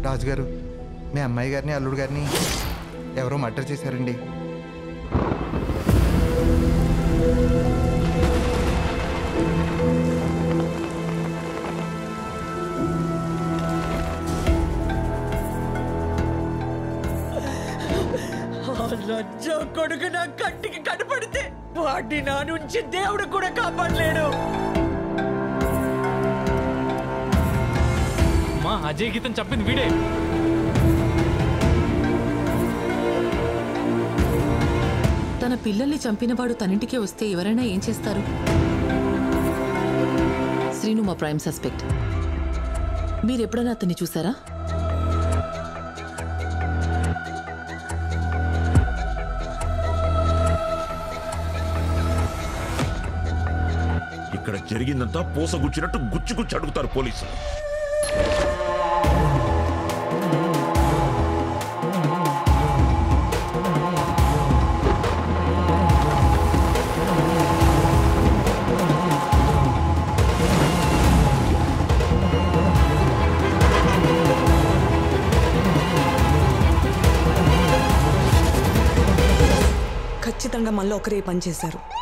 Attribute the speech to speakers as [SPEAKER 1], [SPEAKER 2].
[SPEAKER 1] రాజుగారు మీ అమ్మాయి గారిని అల్లుడు గారిని ఎవరో మర్డర్ చేశారండి
[SPEAKER 2] ఆ లజ్జ కొడుకు నా కంటికి కనపడితే వాడిని నా నుంచి దేవుడు కూడా కాపాడలేడు
[SPEAKER 3] మా అజయ్ గీతం చెప్పింది వీడే
[SPEAKER 4] తన పిల్లల్ని చంపినవాడు తనింటికే వస్తే ఎవరైనా ఏం చేస్తారు శ్రీను మా ప్రైమ్ సస్పెక్ట్ మీరెప్పుడైనా అతన్ని చూసారా
[SPEAKER 5] ఇక్కడ జరిగిందంతా పూసగుచ్చినట్టు గుచ్చి గుచ్చి అడుగుతారు పోలీసులు
[SPEAKER 6] ఖచ్చితంగా మళ్ళీ ఒకరే పని చేశారు